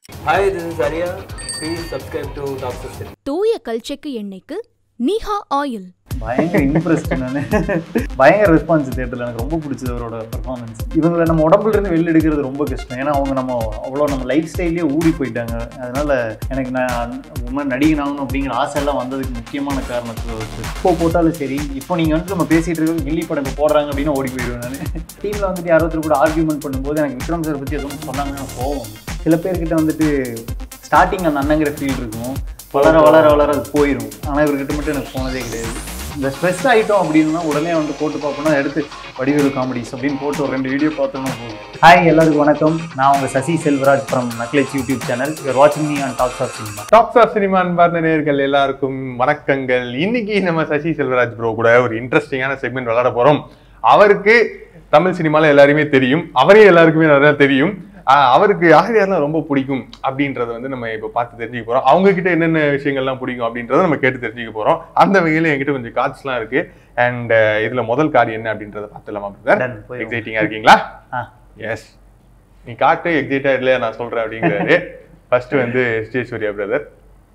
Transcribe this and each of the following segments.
Hi, this is Arya. Please subscribe to Doctor City. தூய கல்ச்செக்கு எண்ணெய்க்கு நீஹா oil பயங்கர impressed நான் பயங்கர ரெஸ்பான்ஸ் தேட்டரில் எனக்கு ரொம்ப பிடிச்சது அவரோட பெர்ஃபார்மன்ஸ் இவங்களை நம்ம உடம்புல இருந்து வெளில எடுக்கிறது ரொம்ப கஷ்டம் ஏன்னா அவங்க நம்ம அவ்வளோ நம்ம லைஃப் ஸ்டைல்லே ஊறி போயிட்டாங்க அதனால எனக்கு நான் உண்மை நடிகன் ஆகணும் அப்படிங்கிற ஆசையெல்லாம் வந்ததுக்கு முக்கியமான காரணத்தில் இருக்கு இப்போ போட்டாலும் சரி இப்போ நீங்கள் வந்துட்டு நம்ம பேசிகிட்டு இருக்க கில்லி படம் இப்போ போடுறாங்க அப்படின்னு ஓடி போயிடுவேன் நான் டீமில் வந்துட்டு யாரோ ஒருத்தர் கூட ஆர்கியூமெண்ட் பண்ணும்போது எனக்கு விக்ரம் சார் பற்றி எதுவும் சொன்னாங்கன்னா போவோம் சில பேர்கிட்ட வந்துட்டு ஸ்டார்டிங் அந்த அண்ணங்கிற ஃபீல் இருக்கும் வளர வளர வளர அது போயிடும் ஆனால் இவர்கிட்ட மட்டும் எனக்கு போனதே கிடையாது இந்த ஸ்ட்ரெஸ் ஆகிட்டோம் அப்படின்னா உடனே வந்து போட்டு பார்ப்போம்னா எடுத்து வடிவேலு காமெடிஸ் அப்படின்னு போட்டு ஒரு ரெண்டு வீடியோ பார்த்தோம்னா போதும் ஹாய் எல்லாருக்கும் வணக்கம் நான் உங்கள் Sasi Selvaraj from knowledge YouTube channel you're வாட்சிங் me on talks of cinema tops of cinema அன்பார்ந்த நேயர்கள் எல்லாருக்கும் வணக்கங்கள் இன்னைக்கு நம்ம சசி செல்வராஜ் ப்ரோ கூட ஒரு இன்ட்ரெஸ்டிங்கான செக்மெண்ட் விளையாட போறோம் அவருக்கு தமிழ் சினிமால எல்லாருமே தெரியும் அவரே எல்லாருக்குமே நிறைய தெரியும் ஆஹ் அவருக்கு யார் யாரெல்லாம் ரொம்ப பிடிக்கும் அப்படின்றத வந்து நம்ம இப்போ பார்த்து தெரிஞ்சுக்க போறோம் அவங்க கிட்ட என்னென்ன விஷயங்கள்லாம் பிடிக்கும் அப்படின்றத நம்ம கேட்டு தெரிஞ்சுக்க போறோம் அந்த வகையில என்கிட்ட கொஞ்சம் கார்ட்ஸ்லாம் இருக்கு அண்ட் இதுல முதல் கார்டு என்ன அப்படின்றத பார்த்துலாமா பிரதர் Done, போயிரும். எக்ஸைட்டிங்கா இருக்கீங்களா ஆ எஸ் நீ காட்டு எக்ஸைட்டா இல்லையா நான் சொல்றேன் அப்படிங்கிறாரு ஃபர்ஸ்ட் வந்து S J Suryah brother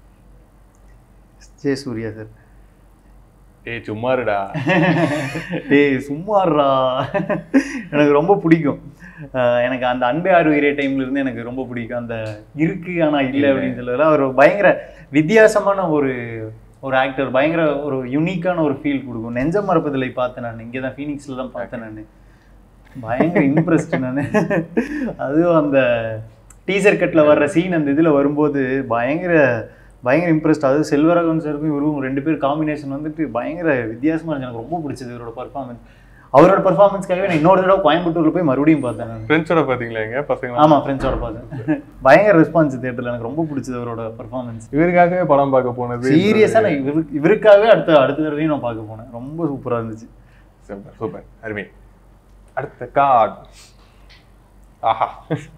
J Suryah sir ஏய் சும்மாருடா டேய் சும்மாறா எனக்கு ரொம்ப பிடிக்கும் அஹ் எனக்கு அந்த அன்பே ஆறுயிரே டைம்ல இருந்து எனக்கு ரொம்ப பிடிக்கும் அந்த இருக்கு ஆனா இல்லை அப்படின்னு சொல்லுறது அவர் பயங்கர வித்தியாசமான ஒரு ஒரு ஆக்டர் பயங்கர ஒரு யுனிக்கான ஒரு ஃபீல் கொடுக்கும் நெஞ்ச மரப்பதில்லை பார்த்தேன் நான் இங்கே தான் ஃபீனிக்ஸில் தான் பார்த்தேன் நான் பயங்கர இம்ப்ரெஸ்ட் நான் அதுவும் அந்த டீசர் கட்டில் வர்ற சீன் அந்த இதில் வரும்போது பயங்கர பயங்கர இம்ப்ரெஸ்ட் அது செல்வராகவன் சாருக்கும் இவரும் ரெண்டு பேர் காம்பினேஷன் வந்துட்டு பயங்கர வித்தியாசமாக இருந்துச்சு எனக்கு ரொம்ப பிடிச்சது இவரோட பர்ஃபார்மன்ஸ் அவரோட பர்ஃபார்மன்ஸ்க்காகவே நான் இன்னொரு தடவை கோயம்புத்தூர்ல போய் மறுபடியும் பார்த்தேன் நான் ஃப்ரெண்ட்ஸோட பாத்தீங்களா எங்க பசங்க ஆமா ஃப்ரெண்ட்ஸோட பார்த்தேன் பயங்கர ரெஸ்பான்ஸ் தேட்டரில் எனக்கு ரொம்ப பிடிச்சது அவரோட பர்ஃபார்மன்ஸ் இவருக்காகவே படம் பார்க்க போனது சீரியஸாக நான் இவரு இவருக்காகவே அடுத்த அடுத்த தடவையும் நான் பார்க்க போனேன் ரொம்ப சூப்பரா இருந்துச்சு சூப்பர் சூப்பர் அருமை அடுத்த கார்டு ஆஹா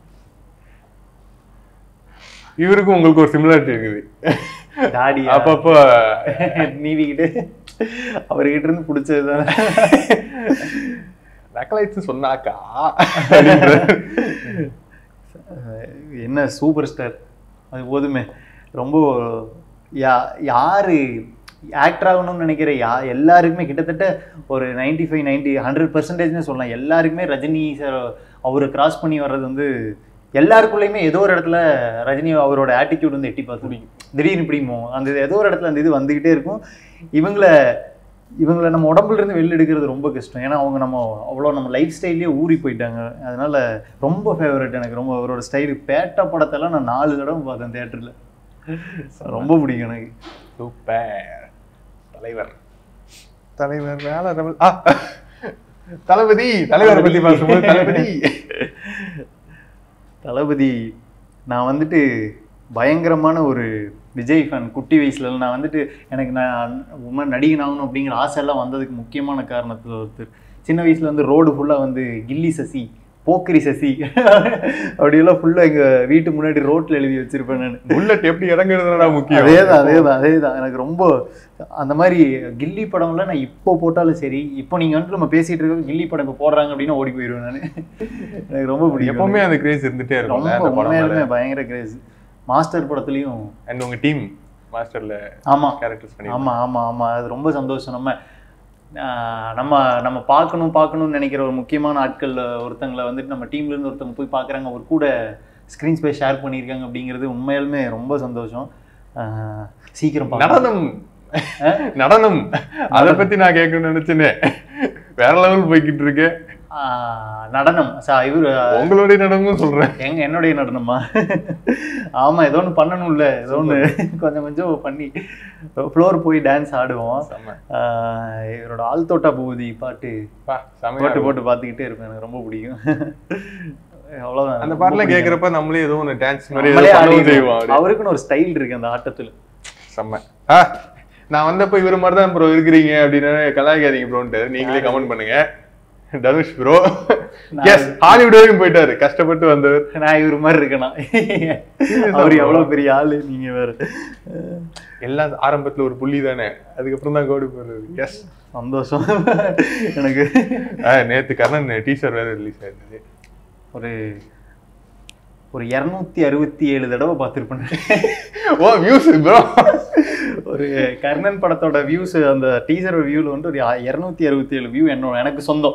இவருக்கும் உங்களுக்கு ஒரு சிமிலாரிட்டி இருக்குது டாடி அப்பப்போ நீவிக்கிட்டு அவர்கிட்ட இருந்து பிடிச்சது தான் நக்கலைட்ஸ் சொன்னாக்கா என்ன சூப்பர் ஸ்டார் அது போதுமே ரொம்ப யா யாரு ஆக்டர் ஆகணும்னு நினைக்கிற யா எல்லாருக்குமே கிட்டத்தட்ட ஒரு நைன்டி ஃபைவ் நைன்டி ஹண்ட்ரட் பர்சன்டேஜ்னு சொல்லலாம் எல்லாருக்குமே ரஜினி சார் அவரை கிராஸ் பண்ணி வர்றது வந்து எல்லாருக்குள்ளேயுமே ஏதோ ஒரு இடத்துல ரஜினி அவரோட ஆட்டிடியூட் வந்து எட்டி பார்த்து பிடிக்கும் திடீர்னு பிடிக்குமோ அந்த இது ஏதோ ஒரு இடத்துல அந்த இது வந்துக்கிட்டே இருக்கும் இவங்களை இவங்களை நம்ம உடம்புல இருந்து வெளில எடுக்கிறது ரொம்ப கஷ்டம் ஏன்னா அவங்க நம்ம அவ்வளோ நம்ம லைஃப் ஸ்டைல்லே ஊறி போயிட்டாங்க அதனால ரொம்ப ஃபேவரட் எனக்கு ரொம்ப அவரோட ஸ்டைலு பேட்டா படத்தெல்லாம் நான் நாலு தடவை பார்த்தேன் தேட்டரில் ரொம்ப பிடிக்கும் எனக்கு சூப்பர் தலைவர் தலைவர் வேலை ரவல் ஆ தளபதி தலைவரை பத்தி பேசும்போது தளபதி தளபதி நான் வந்துட்டு பயங்கரமான ஒரு விஜய் ஃபேன் குட்டி வயசுல நான் வந்துட்டு எனக்கு நான் உண்மை நடிகன் ஆகணும் அப்படிங்கிற ஆசையெல்லாம் வந்ததுக்கு முக்கியமான காரணத்தில் ஒருத்தர் சின்ன வயசுல வந்து ரோடு ஃபுல்லாக வந்து கில்லி சசி போக்கிரி சசி அப்படியெல்லாம் ஃபுல்லாக எங்கள் வீட்டு முன்னாடி ரோட்டில் எழுதி வச்சிருப்பேன் நான் புல்லட் எப்படி இறங்குறதுனா முக்கியம் அதேதான் அதேதான் அதேதான் எனக்கு ரொம்ப அந்த மாதிரி கில்லி படம்லாம் நான் இப்போ போட்டாலும் சரி இப்போ நீங்க வந்துட்டு நம்ம பேசிட்டு இருக்க கில்லி படம் இப்போ போடுறாங்க அப்படின்னா ஓடி போயிடுவேன் நான் எனக்கு ரொம்ப பிடிக்கும் எப்பவுமே அந்த கிரேஸ் இருந்துட்டே இருக்கும்ல ரொம்ப அந்த படம் உண்மையாலுமே பயங்கர கிரேஸ் மாஸ்டர் படத்துலயும் அண்ட் உங்க டீம் மாஸ்டர்ல ஆமா கேரக்டர்ஸ் பண்ணி ஆமா ஆமா ஆமா அது ரொம்ப சந்தோஷம் நம்ம ஆஹ் நம்ம நம்ம பார்க்கணும் பார்க்கணும்னு நினைக்கிற ஒரு முக்கியமான ஆட்கள் ஒருத்தங்களை வந்துட்டு நம்ம டீம்ல இருந்து ஒருத்தவங்க போய் பார்க்குறாங்க அவர் கூட ஸ்க்ரீன் ஸ்பேஸ் ஷேர் பண்ணியிருக்காங்க அப்படிங்கிறது உண்மையாலுமே ரொம்ப சந்தோஷம் ஆஹ் சீக்கிரம் பார்க்கலாம். நடனம் நடனம் அத பத்தி நான் கேட்கணும்னு நினைச்சேனே வேற லெவல் போய்கிட்டு இருக்கு ஆஹ் நடனம் சா இவர் உங்களுடைய நடனமும் சொல்றேன் எங்க என்னுடைய நடனமா ஆமா ஏதோ ஒன்று பண்ணணும்ல ஏதோ ஒன்று கொஞ்சம் கொஞ்சம் பண்ணி ஃப்ளோர் போய் டான்ஸ் ஆடுவோம் செம்ம. ஆஹ் இவரோட ஆழ்தோட்டா பூதி பாட்டு பா, செமையா போட்டு இருக்கும். போட்டு பார்த்துக்கிட்டே இருப்பேன் எனக்கு ரொம்ப பிடிக்கும் அவ்வளவுதான் அந்த ரொம்ப பாட்டுல பிடிக்கும். கேக்குறப்ப நம்மளே ஏதோ ஒண்ணு டான்ஸ் மாதிரி ஏதோ நம்மளே பண்ணவும் ஆடிடுவோம். செய்வோம் அப்படியே. அவருக்குன்னு ஒரு ஸ்டைல் இருக்கு அந்த ஆட்டத்துல செம்ம ஆ, நான் வந்தப்ப இவரு மாதிரி தான் ப்ரோ இருக்கிறீங்க அப்படின்னு கலாய்க்காதீங்க ப்ரோன்ட்டு நீங்களே கமெண்ட் பண்ணுங்க தனுஷ் ப்ரோ எஸ் ஹாலிவுட் வரைக்கும் போயிட்டாரு கஷ்டப்பட்டு வந்தவர் நான் இவர் மாதிரி இருக்கேனா அவர் எவ்வளவு பெரிய ஆளு நீங்க வேற எல்லாம் ஆரம்பத்துல ஒரு புள்ளி தானே அதுக்கப்புறம் தான் கோடு போடுறது எஸ் சந்தோஷம் எனக்கு நேத்து கர்ணன் டீசர் வேற ரிலீஸ் ஆயிருந்தது ஒரு ஒரு இரநூத்தி அறுபத்தி ஏழு தடவை பார்த்துருப்பேன் ஓ வியூஸ் ப்ரோ ஒரு கர்ணன் படத்தோட வியூஸ் அந்த டீசர் வியூவில் வந்து ஒரு இரநூத்தி அறுபத்தி ஏழு வியூ என்னோட எனக்கு சொந்தம்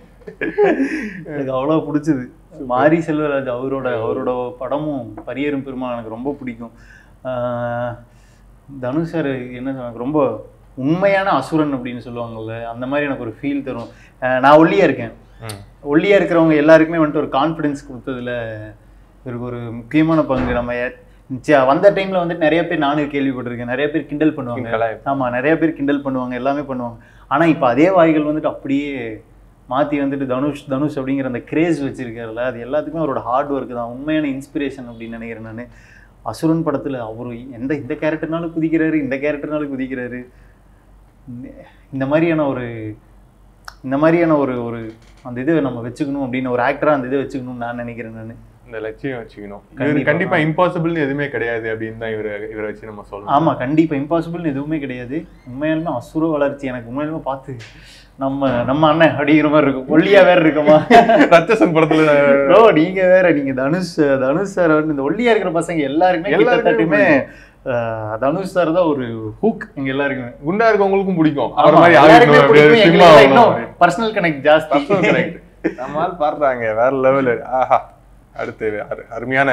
எனக்கு அவ்வளோ பிடிச்சது மாரி செல்வராஜ் அவரோட அவரோட படமும் பரியரும் பெருமாள் எனக்கு ரொம்ப பிடிக்கும் ஆஹ் தனுஷ் சார் என்ன சொல்றாங்க ரொம்ப உண்மையான அசுரன் அப்படின்னு சொல்லுவாங்கல்ல அந்த மாதிரி எனக்கு ஒரு ஃபீல் தரும் ஆஹ் நான் ஒல்லியா இருக்கேன் ஒல்லியா இருக்கிறவங்க எல்லாருக்குமே வந்துட்டு ஒரு கான்ஃபிடன்ஸ் கொடுத்ததுல இவருக்கு ஒரு முக்கியமான பங்கு நம்ம ஏ- ச்ச- வந்த டைம்ல வந்துட்டு நிறைய பேர் நானும் கேள்விப்பட்டிருக்கேன் நிறைய பேர் கிண்டல் பண்ணுவாங்க கலாய். ஆமா நிறைய பேர் கிண்டல் பண்ணுவாங்க எல்லாமே பண்ணுவாங்க ஆனா இப்போ அதே வாய்கள் வந்துட்டு அப்படியே மாத்தி வந்துட்டு தனுஷ் தனுஷ் அப்படிங்கிற அந்த கிரேஸ் வச்சிருக்காருல்ல அது எல்லாத்துக்குமே அவரோட ஹார்ட் ஒர்க் தான் உண்மையான இன்ஸ்பிரேஷன் அப்படின்னு நினைக்கிறேன் நான் அசுரன் படத்துல அவரு எந்த இந்த கேரக்டர்னாலும் குதிக்கிறாரு இந்த கேரக்டர்னாலும் குதிக்கிறாரு இந்த- இந்த மாதிரியான ஒரு இந்த மாதிரியான ஒரு ஒரு அந்த இதை நம்ம வச்சுக்கணும் அப்படின்னு ஒரு ஆக்டரா அந்த இதை வச்சுக்கணும்னு நான் நினைக்கிறேன் நான் இந்த லட்சியம் வச்சுக்கணும் கண்டிப்பா. இவரு கண்டிப்பா இம்பாசிபிள்னு எதுவுமே கிடையாது அப்படின்னு தான் இவரை இவரை வச்சு நம்ம சொல்லணும் ஆமா கண்டிப்பா இம்பாசிபிள்னு எதுவுமே கிடையாது உண்மையாலுமே அசுர வளர்ச்சி எனக்கு உண்மையாலுமே பார்த்து நம்ம நம்ம அண்ணன் அப்படிங்கிற மாதிரி இருக்கும் ஒல்லியா வேற இருக்குமா ரத்தசன் படத்துல ப்ரோ நீங்க வேற நீங்க தனுஷ் தனுஷ் சார் வந்து இந்த ஒல்லியா இருக்கிற பசங்க எல்லாருக்குமே எல்லாருக்குமே கிட்டத்தட்டமே ஆஹ், தனுஷ் சார் தான் ஒரு ஹூக் எங்க எல்லாருக்குமே குண்டா இருக்கவங்களுக்கும் பிடிக்கும் அவர் ஆமா, மாதிரி எல்லாருக்குமே ஆகணும் அப்படியே பிடிக்கும், சினிமா எங்களுக்கு ஆகணும் இன்னும் பர்சனல் கனெக்ட் ஜாஸ்தி Personal connect. நம்மால் பாடுறாங்க வேற லெவல் ஆஹா அடுத்து அரு- அருமையான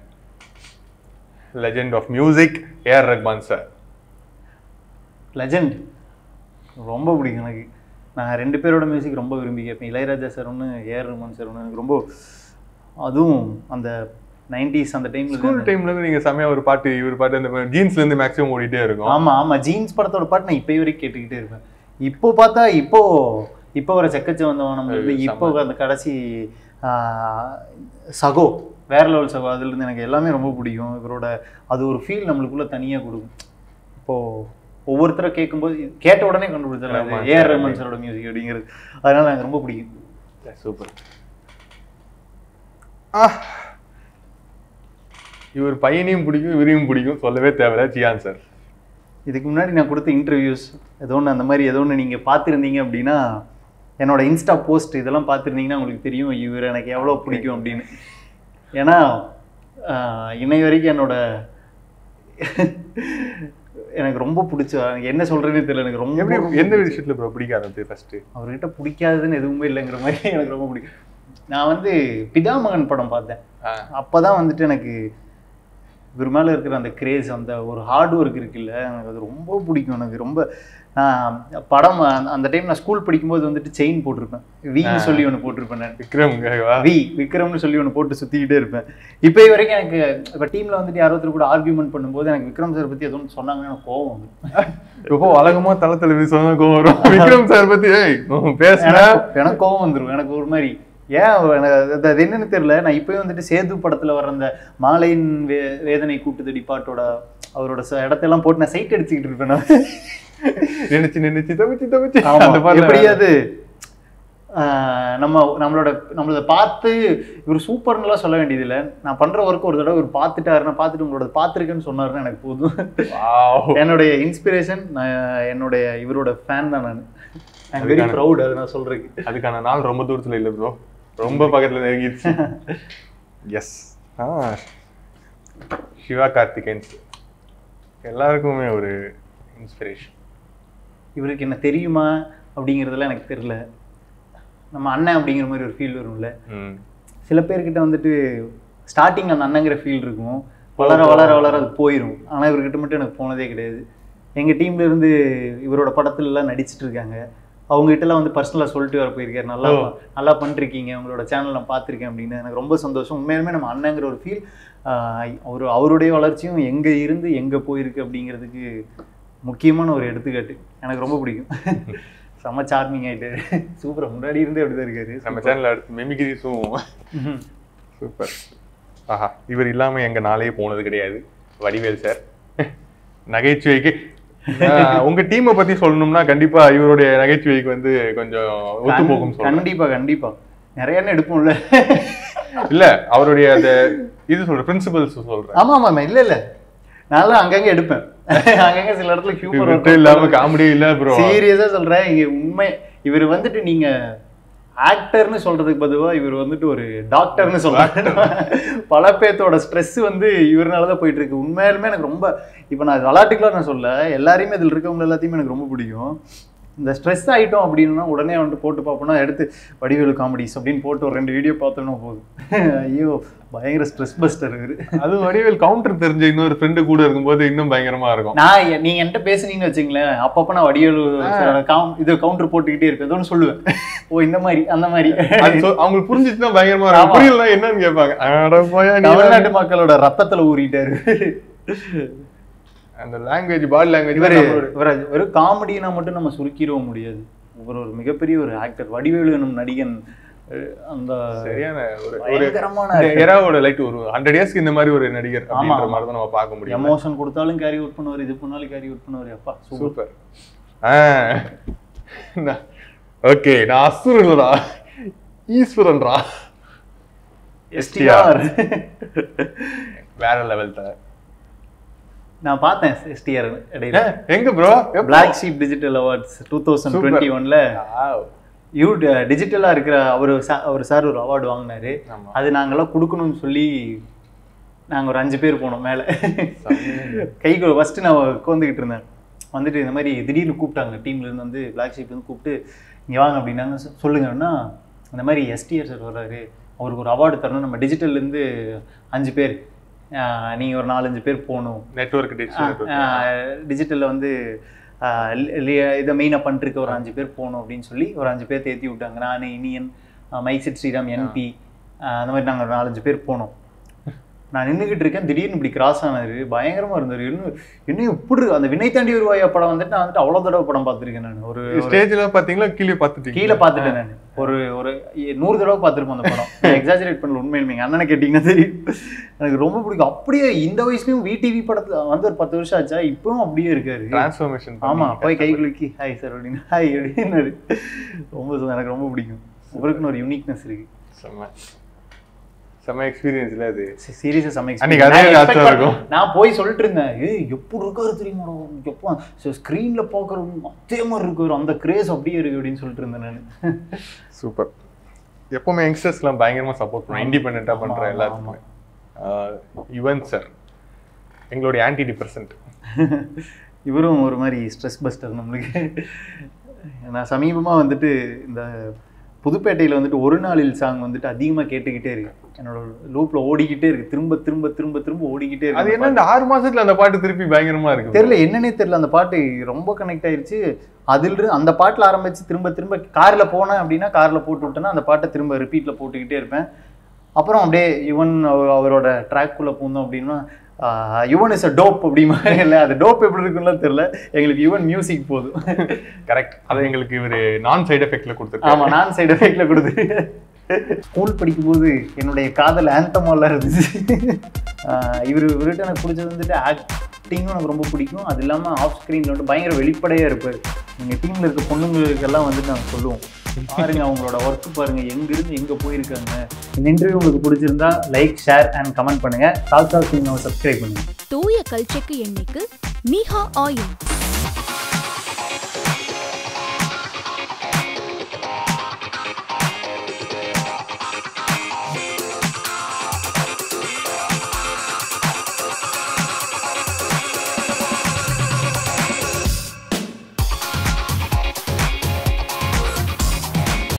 legend of music AR Rahman sir legend ரொம்ப பிடிக்கும் எனக்கு நான் ரெண்டு பேரோட மியூசிக் ரொம்ப விரும்பி கேட்பேன் இளையராஜா சார் ஒன்று ஏஆர் ரஹ்மான் சார் ஒன்று எனக்கு ரொம்ப அதுவும் அந்த நைன்டிஸ் அந்த ஸ்கூல் டைம்ல டைம்ல இருந்து நீங்க செமையா ஒரு பாட்டு இவர் பாட்டு அந்த ஜீன்ஸ்ல இருந்து மேக்ஸிமம் ஓடிட்டே இருக்கும் ஆமா ஆமா ஜீன்ஸ் படத்தோட பாட்டு நான் இப்போ வரைக்கும் கேட்டுக்கிட்டே இருப்பேன் இப்போ பார்த்தா இப்போ இப்போ வர செக்கச்ச வந்தவன் நம்ம வந்து அது இப்போ அந்த கடைசி ஆஹ், சகோ வேற லெவல் சகோ அதுல இருந்து எனக்கு எல்லாமே ரொம்ப பிடிக்கும் இவரோட அது ஒரு ஃபீல் நம்மளுக்குள்ள தனியா கொடுக்கும் இப்போ ஒவ்வொருத்தரை கேட்கும்போது இது கேட்ட உடனே கண்டுபிடிச்சிடலாம் ஆமா, ஏஆர் ரஹ்மான் சாரோட மியூசிக் அப்படிங்கிறது அதனால எனக்கு ரொம்ப பிடிக்கும் சூப்பர் இவர் பையனையும் பிடிக்கும் இவரையும் பிடிக்கும் சொல்லவே தேவையில்ல ஜியான் சார் இதுக்கு முன்னாடி நான் கொடுத்த இன்டர்வியூஸ் ஏதோ ஒன்று அந்த மாதிரி ஏதோ ஒன்று நீங்கள் பார்த்துருந்தீங்க அப்படின்னா என்னோட இன்ஸ்டா போஸ்ட் இதெல்லாம் பார்த்துருந்தீங்கன்னா உங்களுக்கு தெரியும் இவர் எனக்கு எவ்வளோ பிடிக்கும் அப்படின்னு ஏன்னா ஆஹ், இன்னை வரைக்கும் என்னோட எனக்கு ரொம்ப பிடிச்ச எனக்கு என்ன சொல்றேனே தெரியல எனக்கு ரொம்ப எப்படி ரொம்ப எந்த பிடிச்ச- விஷயத்துல ப்ரோ பிடிக்க ஆரம்பிச்சு ஃபர்ஸ்ட் அவர்கிட்ட பிடிக்காததுன்னு எதுவுமே இல்லைங்கிற மாதிரி எனக்கு ரொம்ப பிடிக்கும் நான் வந்து பிதாமகன் படம் பார்த்தேன் அப்பதான் வந்துட்டு எனக்கு இவர் மேல இருக்கிற அந்த கிரேஸ் அந்த ஒரு ஹார்ட் ஒர்க் இருக்குல்ல எனக்கு அது ரொம்ப பிடிக்கும் எனக்கு ரொம்ப நான் படம் அந்த- அந்த டைம் நான் ஸ்கூல் படிக்கும்போது வந்துட்டு செயின் போட்டிருப்பேன் வின்னு சொல்லி ஒன்று போட்டிருப்பேன் நான் விக்ரம் வி விக்ரம்னு சொல்லி ஒன்று போட்டு சுத்திக்கிட்டே இருப்பேன் இப்போ வரைக்கும் எனக்கு இப்போ டீம்ல வந்துட்டு யாரோ ஒருத்தர் கூட ஆர்கியூமெண்ட் பண்ணும்போது எனக்கு விக்ரம் சார் பத்தி எதுவும் சொன்னாங்கன்னா எனக்கு கோவம் வந்துடும் இப்போ வழக்கமா தளத்துல சொன்னா கோவம் வரும் விக்ரம் சார் பத்தி ஏய் பேசுனா எனக்கு எனக்கு கோவம் வந்துடும் எனக்கு ஒரு மாதிரி ஏன் எனக்கு அது- அது என்னன்னு தெரியல நான் இப்போயும் வந்துட்டு சேது படத்துல வர அந்த மாலையின் வே வேதனை கூட்டுதடி பாட்டோட அவரோட ச- இடத்தெல்லாம் போட்டு நான் சைட் அடிச்சுக்கிட்டு இருப்பேன் நான் நினைச்சு நினைச்சு தவிச்சு தவிச்சு ஆமா, அந்த பாட்டுல- எப்படியாவது ஆஹ், நம்ம நம்மளோட நம்மளத பார்த்து இவர் சூப்பர்னுலாம் சொல்ல வேண்டியதில்லை நான் பண்ற ஒர்க் ஒரு தடவை இவர் பார்த்துட்டாருன்னா பார்த்துட்டு உங்களோட பார்த்துருக்கேன்னு சொன்னாருன்னா எனக்கு போதும் Wow. என்னுடைய இன்ஸ்பிரேஷன் என்னுடைய இவரோட ஃபேன் தான் நான் ஐ வெரி அதுக்கான- ப்ரௌட் அதை நான் சொல்றேன் அதுக்கான நாள் ரொம்ப தூரத்துல இல்ல ப்ரோ ரொம்ப பக்கத்துல நெருங்கிடுச்சு எஸ் சிவா கார்த்திகேயன்ஸ் எல்லாருக்குமே ஒரு இன்ஸ்பிரேஷன் இவருக்கு என்ன தெரியுமா அப்படிங்கிறதெல்லாம் எனக்கு தெரியல நம்ம அண்ணன் அப்படிங்கிற மாதிரி ஒரு ஃபீல் வரும்ல சில பேர்கிட்ட வந்துட்டு ஸ்டார்டிங் அந்த அண்ணங்கிற ஃபீல் இருக்கும் வளர வளர வளர அது போயிடும் ஆனால் இவர்கிட்ட மட்டும் எனக்கு போனதே கிடையாது எங்கள் டீம்ல இருந்து இவரோட படத்துல எல்லாம் நடிச்சிட்டு இருக்காங்க அவங்க கிட்டலாம் வந்து பர்சனலாக சொல்லிட்டு வர போயிருக்காரு நல்லா ஓ. நல்லா பண்ணிருக்கீங்க உங்களோட சேனல் நான் பார்த்துருக்கேன் அப்படின்னு எனக்கு ரொம்ப சந்தோஷம் உண்மையாலுமே நம்ம அண்ணங்கிற ஒரு ஃபீல் அவர் அவருடைய வளர்ச்சியும் எங்கே இருந்து எங்கே போயிருக்கு அப்படிங்கிறதுக்கு முக்கியமான ஒரு எடுத்துக்காட்டு எனக்கு ரொம்ப பிடிக்கும் செம்ம சார்மிங் ஆயிட்டு சூப்பர் முன்னாடி இருந்தே அப்படிதான் இருக்காரு நம்ம சேனல்ல அடுத்து மெமிகிரிஸும் ம்ஹும். சூப்பர் ஆஹா இவர் இல்லாம எங்க நாளே போனது கிடையாது வடிவேல் சார் நகைச்சுவைக்கு ஆஹ், உங்க டீமை பத்தி சொல்லணும்னா கண்டிப்பா இவருடைய நகைச்சுவைக்கு வந்து கொஞ்சம் ஒத்து போகும் சொல்றேன் கண்டிப்பா கண்டிப்பா நிறைய எடுப்போம்ல இல்ல அவருடைய அந்த இது சொல்ற பிரின்சிபல்ஸ் சொல்றேன் ஆமா ஆமா ஆமா இல்ல இல்ல நான்லாம் அங்கங்க எடுப்பேன் அங்கங்க சில இடத்துல இவர்கிட்ட இல்லாம காமெடியே இல்ல ப்ரோ சீரியஸா சொல்றேன் இங்க உண்மை இவர் வந்துட்டு நீங்க ஆக்டர்னு சொல்றதுக்கு பதிலா இவர் வந்துட்டு ஒரு டாக்டர்னு சொல்றாங்க பல பேர்த்தோட ஸ்ட்ரெஸ் வந்து இவர்னால தான் போயிட்டு இருக்கு உண்மையாலுமே எனக்கு ரொம்ப இப்போ நான் விளாட்டுக்குலாம் நான் சொல்ல எல்லாரையுமே இதில் இருக்கவங்க எல்லாத்தையுமே எனக்கு ரொம்ப பிடிக்கும் இந்த ஸ்ட்ரெஸ் ஆயிட்டோம் அப்படின்னா உடனே வந்துட்டு போட்டு பார்ப்போம்னா எடுத்து வடிவேலு காமெடிஸ் அப்படின்னு போட்டு ஒரு ரெண்டு வீடியோ பார்த்தோம்னா போதும் ஐயோ பயங்கர ஸ்ட்ரெஸ் பஸ்டர் இவரு அது வடிவேல் கவுண்டர் தெரிஞ்ச இன்னொரு ஃப்ரெண்டு கூட இருக்கும்போது இன்னும் பயங்கரமா இருக்கும் நான் எ- நீங்க என்கிட்ட பேசுனீங்கன்னு வச்சுங்களேன் அப்பப்ப நான் வடிவேலு காம் இது கவுண்டர் போட்டுக்கிட்டே இருப்பேன் ஏதோ ஒன்று சொல்லுவேன் ஓ இந்த மாதிரி அந்த மாதிரி அது சொ- அவங்களுக்கு புரிஞ்சிச்சுன்னா பயங்கரமா இருக்கும் ஆமா. புரியலனா என்னன்னு கேட்பாங்க அட போயா நீ தமிழ்நாட்டு மக்களோட ரத்தத்துல ஊறிட்டாரு அந்த லாங்குவேஜ் பாடி லாங்குவேஜ் இவரு இவர ஒரு காமெடினா மட்டும் நம்ம சுருக்கிடவும் முடியாது இவர் ஒரு மிகப்பெரிய ஒரு ஆக்டர் வடிவேலு எனும் நடிகன் அஹ் அந்த சரியான ஒரு ஒரு பயங்கரமான இந்த எராவோட லைட் ஒரு ஹண்ட்ரட் இயர்ஸ்க்கு இந்த மாதிரி ஒரு நடிகர் அப்படின்ற ஆமா. மாதிரி தான் நம்ம பார்க்க முடியும் எமோஷன் கொடுத்தாலும் கேரி அவுட் பண்ணுவார் இது பண்ணாலும் கேரி அவுட் பண்ணுவார் அப்பா சூப்பர் சூப்பர் ஓகே நான் அசுரன்டா ஈஸ்வரன்டா எஸ்டிஆர் வேற லெவல் தான் நான் பார்த்தேன் எஸ்டிஆர் இடையில எங்க bro black sheep digital awards two thousand twenty ஒன்ல யூ டிஜிட்டலா இருக்கிற அவர் அவர் சார் ஒரு அவார்டு வாங்கினாரு ஆமா. அது நாங்கெல்லாம் கொடுக்கணும்னு சொல்லி நாங்க ஒரு அஞ்சு பேர் போனோம் மேல கைக்கு ஃபர்ஸ்ட் நான் உட்காந்துக்கிட்டு இருந்தேன் வந்துட்டு இந்த மாதிரி திடீர்னு கூப்பிட்டாங்க டீம்ல இருந்து வந்து பிளாக் ஷீப் வந்து கூப்பிட்டு இங்க வாங்க அப்படின்னாங்க சொ- சொல்லுங்கன்னா இந்த மாதிரி எஸ்டிஆர் சார் வர்றாரு அவருக்கு ஒரு அவார்டு தரணும் நம்ம டிஜிட்டல்ல இருந்து அஞ்சு பேர் ஆஹ் நீங்க ஒரு நாலஞ்சு பேர் போகணும் நெட்வொர்க் டிஜிட்டல் டிஜிட்டலில் வந்து ஆஹ் லி- லி- இதை மெயினாக பண்ணிருக்க ஒரு அஞ்சு பேர் போகணும் அப்படின்னு சொல்லி ஒரு அஞ்சு பேர் ஏற்றி விட்டாங்க நான் இனியன் மைசிட் ஸ்ரீராம் என்பி அந்த மாதிரி நாங்கள் ஒரு நாலஞ்சு பேர் போனோம் நான் நின்றுக்கிட்டு இருக்கேன் திடீர்னு இப்படி கிராஸ் ஆனாரு பயங்கரமா இருந்தாரு இன்னும் இன்னும் இப்படி இருக்கு. அந்த வினை தாண்டி வருவாயா படம் வந்துட்டு நான் வந்துட்டு அவ்வளோ தடவை படம் பார்த்துருக்கேன் நான் ஒரு ஒரு- ஸ்டேஜ்ல பாத்தீங்களா கீழே பாத்துட்டீங்க கீழே பார்த்துட்டேன் நான் ஒரு ஒரு நூறு தடவை பார்த்துருப்போம் அந்த படம் எக்ஸாஜரேட் பண்ணல உண்மையிலுமே எங்கள் அண்ணனை கேட்டிங்கன்னா தெரியும் எனக்கு ரொம்ப பிடிக்கும் அப்படியே இந்த வயசுலயும் விடிவி படத்துல வந்து ஒரு பத்து வருஷம் ஆச்சா இப்பவும் அப்படியே இருக்காரு டிரான்ஸ்ஃபர்மேஷன் ஆமா போய் கை குலுக்கி ஹாய் சார் அப்படின்னு ஹாய் அப்படின்னாரு ரொம்ப சு- எனக்கு ரொம்ப பிடிக்கும் இவருக்குன்னு ஒரு யுனிக்னஸ் இருக்கு செம்ம செம்ம எக்ஸ்பீரியன்ஸ்ல அது சீரியஸா செம்ம அன்னைக்கு experience. அதே நான் காட்சா expect இருக்கும். பண்ண- நான் போய் சொல்லிட்டு இருந்தேன் ஏய் எப்படி இருக்காரு தெரியுமா எப்போ ஸ்க்ரீன்ல பாக்குறது அதே மாதிரி இருக்காரு அந்த கிரேஸ் அப்படியே இருக்கு அப்படின்னு சொல்லிட்டு இருந்தேன் நான் சூப்பர் எப்பவுமே யங்ஸ்டர்ஸ்லாம் பயங்கரமா சப்போர்ட் பண்ணுவோம் இண்டிபெண்டா ஆமா, பண்ற ஆமா, எல்லாத்துக்குமே யுவன் சார் எங்களுடைய ஆன்டி டிப்ரெசன்ட் இவரும் ஒரு மாதிரி ஸ்ட்ரெஸ் பஸ்டர் நம்மளுக்கு நான் சமீபமா வந்துட்டு இந்த புதுப்பேட்டையில வந்துட்டு ஒரு நாளில் சாங் வந்துட்டு அதிகமா கேட்டுக்கிட்டே இருக்கு என்னோட லூப்ல ஓடிக்கிட்டே இருக்கு திரும்ப திரும்ப திரும்ப திரும்ப ஓடிக்கிட்டே இருக்கு அது அந்த என்ன இந்த ஆறு மாசத்துல அந்த பாட்டு திருப்பி பயங்கரமா இருக்கு தெரியல என்னன்னே தெரியல அந்த பாட்டு ரொம்ப கனெக்ட் ஆயிருச்சு அதில் இருந்து அந்த பாட்டில் ஆரம்பிச்சு திரும்ப திரும்ப கார்ல போனேன் அப்படின்னா கார்ல போட்டு விட்டேன்னா அந்த பாட்டை திரும்ப ரிப்பீட்ல போட்டுக்கிட்டே இருப்பேன் அப்புறம் அப்படியே யுவன் அவர் அவரோட ட்ராக்குள்ள பூந்தோம் அப்படின்னா ஆஹ், யுவன் இஸ் அ டோப் அப்படிமா இல்லை அது டோப் எப்படி இருக்குன்னு தெரியல எங்களுக்கு யுவன் மியூசிக் போதும் கரெக்ட் அதை எங்களுக்கு இவரு நான் சைடு எஃபெக்ட்ல கொடுத்துருக்காரு ஆமா நான் சைடு எஃபெக்ட்ல கொடுத்து ஸ்கூல் படிக்கும்போது என்னுடைய காதல் ஆந்தமெல்லாம் இருந்துச்சு ஆஹ் இவர் இவர்கிட்ட எனக்கு பிடிச்சது வந்துட்டு ஆக்டிங்கும் எனக்கு ரொம்ப பிடிக்கும் அது இல்லாமல் ஆஃப் ஸ்க்ரீனில் வந்து பயங்கர வெளிப்படையாக இருப்பார் எங்கள் டீமில் இருக்க பொண்ணுங்களுக்கெல்லாம் வந்துட்டு நாங்கள் சொல்லுவோம் பாருங்க அவங்களோட ஒர்க் பாருங்க எங்கிருந்து எங்கே போயிருக்காங்க இந்த இன்டர்வியூ உங்களுக்கு பிடிச்சிருந்தா லைக் ஷேர் அண்ட் கமெண்ட் பண்ணுங்க டாக் டாக் சப்ஸ்கிரைப் பண்ணுங்க தூய கல்ச்செக்கு எண்ணெய்க்கு நீஹா ஆயில்